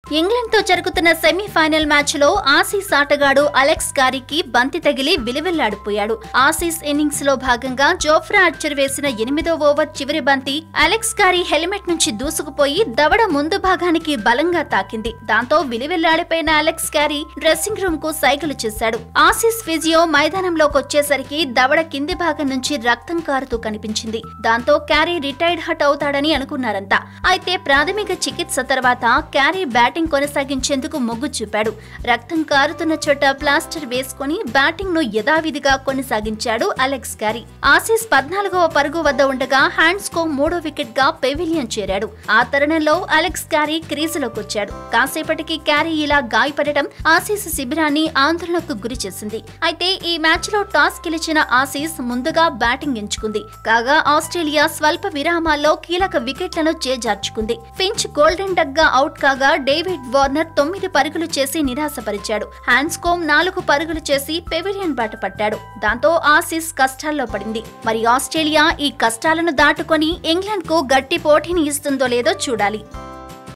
England తో జరుగుతున్న semifinal match లో ఆసీస్ ఆటగాడు అలెక్స్ కారీకి బంతి తగిలి విలువెల్లాడిపోయాడు ఆసీస్ ఇన్నింగ్స్ లో భాగంగా జోఫ్రా ఆర్చర్ వేసిన ఎనిమిదో ఓవర్ చివరి బంతి అలెక్స్ కారీ హెల్మెట్ నుంచి దూసుకుపోయి దవడ ముందు భాగానికి బలంగా తాకింది దాంతో విలువెల్లాడిపోయిన అలెక్స్ క్యారీ డ్రెస్సింగ్ రూమ్ కు సైకిల్ చేశాడు ఆసీస్ ఫిజియో మైదానంలోకి వచ్చేసరికి దవడ కింది భాగం నుంచి రక్తం కారుతూ కనిపించింది దాంతో క్యారీ రిటైర్డ్ హట్ అవుతాడని అనుకున్నారంతా అయితే ప్రాథమిక చికిత్స తర్వాత క్యారీ బ్యాటింగ్ కొనసాగించేందుకు మొగ్గు చూపాడు రక్తం కారుతున్న చోట ప్లాస్టర్ వేసుకుని బ్యాటింగ్ ను యథావిధిగా కొనసాగించాడు అలెక్స్ క్యారీ ఆసీస్ పద్నాలుగవ పరుగు వద్ద ఉండగా హ్యాండ్స్ కో మూడో వికెట్ గా పెవిలియన్ చేరాడు ఆ తరుణంలో అలెక్స్ క్యారీ క్రీజులోకి వచ్చాడు కాసేపటికి క్యారీ ఇలా గాయపడటం ఆసీస్ శిబిరాన్ని ఆందోళనకు గురి చేసింది అయితే ఈ మ్యాచ్ లో టాస్ గెలిచిన ఆసీస్ ముందుగా బ్యాటింగ్ ఎంచుకుంది కాగా ఆస్ట్రేలియా స్వల్ప విరామాల్లో కీలక వికెట్లను చేజార్చుకుంది ఫించ్ గోల్డెన్ డక్ గా అవుట్ కాగా డేవిడ్ వార్నర్ తొమ్మిది పరుగులు చేసి నిరాశపరిచాడు హ్యాన్స్కోమ్ నాలుగు పరుగులు చేసి పెవిలియన్ బాట పట్టాడు దాంతో ఆసీస్ కష్టాల్లో పడింది మరి ఆస్ట్రేలియా ఈ కష్టాలను దాటుకొని ఇంగ్లాండ్ కు గట్టి పోటీని ఇస్తుందో లేదో చూడాలి